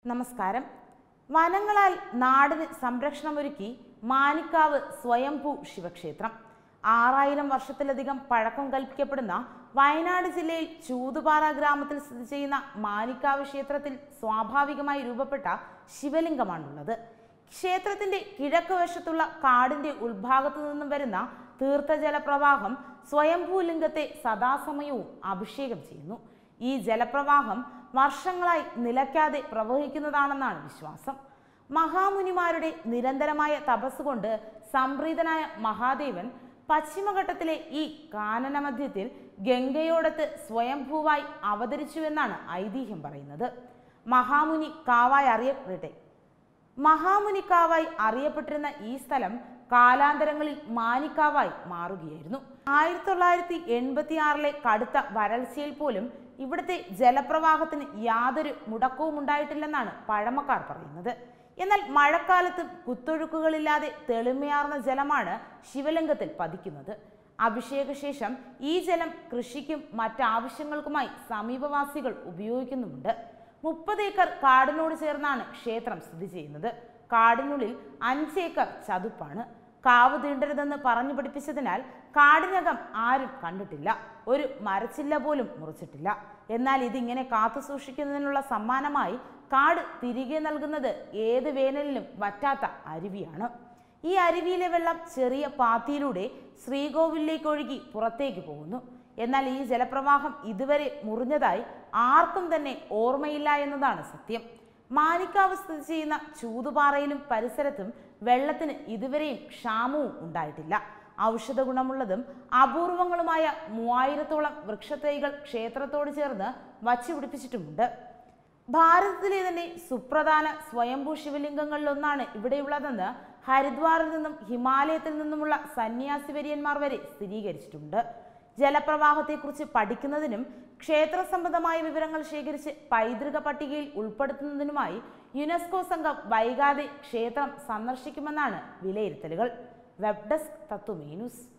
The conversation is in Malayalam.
നമസ്കാരം വനങ്ങളാൽ നാടിന് സംരക്ഷണമൊരുക്കി മാനിക്കാവ് സ്വയംഭൂ ശിവക്ഷേത്രം ആറായിരം വർഷത്തിലധികം പഴക്കം കൽപ്പിക്കപ്പെടുന്ന വയനാട് ജില്ലയിൽ ചൂതുപാറ ഗ്രാമത്തിൽ സ്ഥിതി ചെയ്യുന്ന മാനിക്കാവ് ക്ഷേത്രത്തിൽ സ്വാഭാവികമായി രൂപപ്പെട്ട ശിവലിംഗമാണുള്ളത് ക്ഷേത്രത്തിന്റെ കിഴക്ക് വശത്തുള്ള കാടിന്റെ ഉൾഭാഗത്തു നിന്നും വരുന്ന തീർത്ഥജലപ്രവാഹം സ്വയംഭൂലിംഗത്തെ സദാസമയവും അഭിഷേകം ചെയ്യുന്നു ഈ ജലപ്രവാഹം വർഷങ്ങളായി നിലയ്ക്കാതെ പ്രവഹിക്കുന്നതാണെന്നാണ് വിശ്വാസം മഹാമുനിമാരുടെ നിരന്തരമായ തപസ്സുകൊണ്ട് സംപ്രീതനായ മഹാദേവൻ പശ്ചിമഘട്ടത്തിലെ ഈ കാനനമധ്യത്തിൽ ഗംഗയോടത്ത് സ്വയംഭൂവായി അവതരിച്ചുവെന്നാണ് ഐതിഹ്യം പറയുന്നത് മഹാമുനി കാവായി അറിയപ്പെടട്ടെ മഹാമുനിക്കാവായി അറിയപ്പെട്ടിരുന്ന ഈ സ്ഥലം കാലാന്തരങ്ങളിൽ മാനിക്കാവായി മാറുകയായിരുന്നു ആയിരത്തി തൊള്ളായിരത്തി എൺപത്തി ആറിലെ കടുത്ത വരൾച്ചയിൽ പോലും ഇവിടുത്തെ ജലപ്രവാഹത്തിന് യാതൊരു മുടക്കവും ഉണ്ടായിട്ടില്ലെന്നാണ് പഴമക്കാർ പറയുന്നത് എന്നാൽ മഴക്കാലത്ത് കുത്തൊഴുക്കുകളില്ലാതെ തെളിമയാർന്ന ജലമാണ് ശിവലിംഗത്തിൽ പതിക്കുന്നത് അഭിഷേകശേഷം ഈ ജലം കൃഷിക്കും മറ്റാവശ്യങ്ങൾക്കുമായി സമീപവാസികൾ ഉപയോഗിക്കുന്നുമുണ്ട് മുപ്പത് ഏക്കർ കാടിനോട് ചേർന്നാണ് ക്ഷേത്രം സ്ഥിതി ചെയ്യുന്നത് കാടിനുള്ളിൽ അഞ്ച് ഏക്കർ ചതുപ്പാണ് കാവ് തീണ്ടരുതെന്ന് പറഞ്ഞു പഠിപ്പിച്ചതിനാൽ കാടിനകം ആരും കണ്ടിട്ടില്ല ഒരു മരച്ചില്ല പോലും മുറിച്ചിട്ടില്ല എന്നാൽ ഇതിങ്ങനെ കാത്തു സൂക്ഷിക്കുന്നതിനുള്ള സമ്മാനമായി കാട് തിരികെ നൽകുന്നത് ഏത് വേനലിലും വറ്റാത്ത അരുവിയാണ് ഈ അരുവിയിലെ വെള്ളം ചെറിയ പാത്തിയിലൂടെ ശ്രീകോവിലേക്ക് ഒഴുകി പുറത്തേക്ക് പോകുന്നു എന്നാൽ ഈ ജലപ്രവാഹം ഇതുവരെ മുറിഞ്ഞതായി ആർക്കും തന്നെ ഓർമ്മയില്ല എന്നതാണ് സത്യം മാനിക്കാവ് സ്ഥിതി ചെയ്യുന്ന ചൂതുപാറയിലും പരിസരത്തും വെള്ളത്തിന് ഇതുവരെയും ക്ഷാമവും ഉണ്ടായിട്ടില്ല ഔഷധ ഗുണമുള്ളതും അപൂർവങ്ങളുമായ മൂവായിരത്തോളം വൃക്ഷത്തൈകൾ ക്ഷേത്രത്തോട് ചേർന്ന് വച്ചുപിടിപ്പിച്ചിട്ടുമുണ്ട് ഭാരതത്തിലെ തന്നെ സുപ്രധാന സ്വയംഭൂ ശിവലിംഗങ്ങളിലൊന്നാണ് ഇവിടെയുള്ളതെന്ന് ഹരിദ്വാറിൽ നിന്നും ഹിമാലയത്തിൽ നിന്നുമുള്ള സന്യാസി വര്യന്മാർ വരെ സ്ഥിരീകരിച്ചിട്ടുണ്ട് ജലപ്രവാഹത്തെക്കുറിച്ച് പഠിക്കുന്നതിനും ക്ഷേത്ര സംബന്ധമായ വിവരങ്ങൾ ശേഖരിച്ച് പൈതൃക പട്ടികയിൽ ഉൾപ്പെടുത്തുന്നതിനുമായി യുനെസ്കോ സംഘം വൈകാതെ ക്ഷേത്രം സന്ദർശിക്കുമെന്നാണ് വിലയിരുത്തലുകൾ വെബ് ഡെസ്ക് തത്വമേ ന്യൂസ്